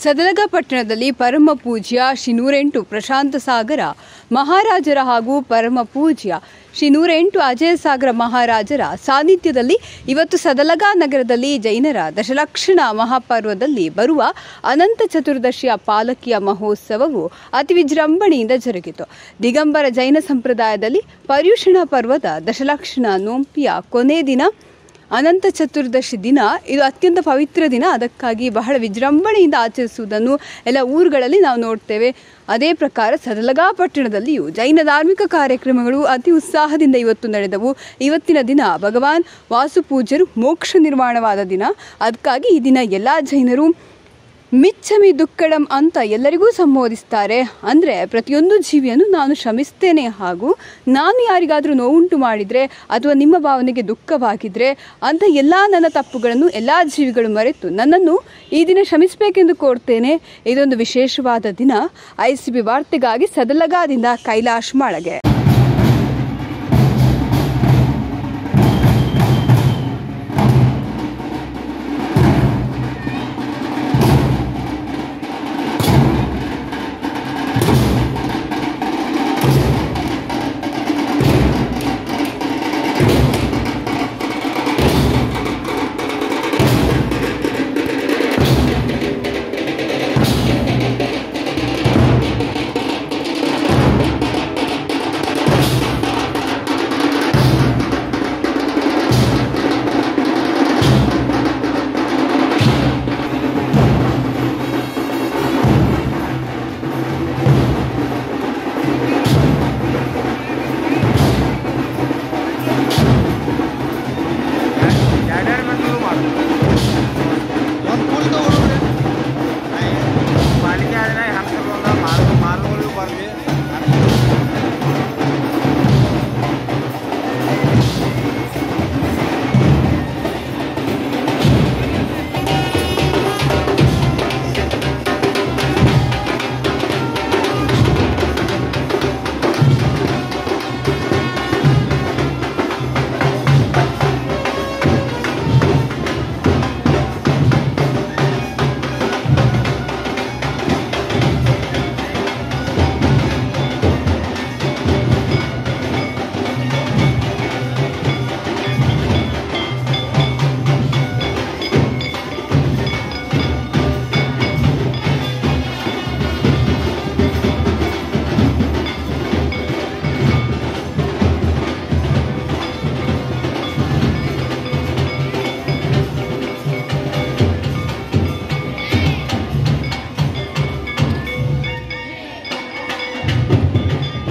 ಸದಲಗ ಪಟ್ಟಣದಲ್ಲಿ ಪರಮ ಪೂಜ್ಯ ಶ್ರೀ ನೂರೆಂಟು ಪ್ರಶಾಂತ ಸಾಗರ ಮಹಾರಾಜರ ಹಾಗೂ ಪರಮ ಪೂಜ್ಯ ಶ್ರೀ ನೂರೆಂಟು ಅಜಯ ಸಾಗರ ಮಹಾರಾಜರ ಸಾನ್ನಿಧ್ಯದಲ್ಲಿ ಇವತ್ತು ಸದಲಗ ನಗರದಲ್ಲಿ ಜೈನರ ದಶಲಕ್ಷಣ ಮಹಾಪರ್ವದಲ್ಲಿ ಬರುವ ಅನಂತ ಚತುರ್ದಶಿಯ ಪಾಲಕಿಯ ಮಹೋತ್ಸವವು ಅತಿ ವಿಜೃಂಭಣೆಯಿಂದ ಜರುಗಿತು ದಿಗಂಬರ ಜೈನ ಸಂಪ್ರದಾಯದಲ್ಲಿ ಪರ್ಯುಷಣ ಪರ್ವದ ದಶಲಕ್ಷಣ ನೋಂಪಿಯ ಕೊನೆ ದಿನ ಅನಂತ ಚತುರ್ದಶಿ ದಿನ ಇದು ಅತ್ಯಂತ ಪವಿತ್ರ ದಿನ ಅದಕ್ಕಾಗಿ ಬಹಳ ವಿಜೃಂಭಣೆಯಿಂದ ಆಚರಿಸುವುದನ್ನು ಎಲ್ಲ ಊರುಗಳಲ್ಲಿ ನಾವು ನೋಡ್ತೇವೆ ಅದೇ ಪ್ರಕಾರ ಸದಲಗಾ ಪಟ್ಟಣದಲ್ಲಿಯೂ ಜೈನ ಧಾರ್ಮಿಕ ಕಾರ್ಯಕ್ರಮಗಳು ಅತಿ ಉತ್ಸಾಹದಿಂದ ಇವತ್ತು ನಡೆದವು ಇವತ್ತಿನ ದಿನ ಭಗವಾನ್ ವಾಸುಪೂಜ್ಯರು ಮೋಕ್ಷ ನಿರ್ಮಾಣವಾದ ದಿನ ಅದಕ್ಕಾಗಿ ಈ ದಿನ ಎಲ್ಲ ಜೈನರು ಮಿಚ್ಚಮಿ ದುಕ್ಕಡಂ ಅಂತ ಎಲ್ಲರಿಗೂ ಸಂಬೋಧಿಸ್ತಾರೆ ಅಂದರೆ ಪ್ರತಿಯೊಂದು ಜೀವಿಯನ್ನು ನಾನು ಶ್ರಮಿಸ್ತೇನೆ ಹಾಗೂ ನಾನು ಯಾರಿಗಾದರೂ ನೋವುಂಟು ಮಾಡಿದರೆ ಅಥವಾ ನಿಮ್ಮ ಭಾವನೆಗೆ ದುಃಖವಾಗಿದ್ದರೆ ಅಂತ ಎಲ್ಲ ನನ್ನ ತಪ್ಪುಗಳನ್ನು ಎಲ್ಲ ಜೀವಿಗಳು ಮರೆತು ನನ್ನನ್ನು ಈ ದಿನ ಶ್ರಮಿಸಬೇಕೆಂದು ಕೋರ್ತೇನೆ ಇದೊಂದು ವಿಶೇಷವಾದ ದಿನ ಐ ಸಿ ಬಿ ವಾರ್ತೆಗಾಗಿ ಸದಲಗಾದಿಂದ ಕೈಲಾಶ್ ಮಾಳಗೆ ಎರಡೆರಡು ಮಂದಿ ಮಾಡು ಒಂದು ಕೂಲಿ ತಗೊಂಡ್ರೆ ಪಾಲಿಕೆ ಆದರೆ ಹಂತಗೊಂಡ ಮಾರು ಮಾರುಗಳು ಬರ್ಲಿ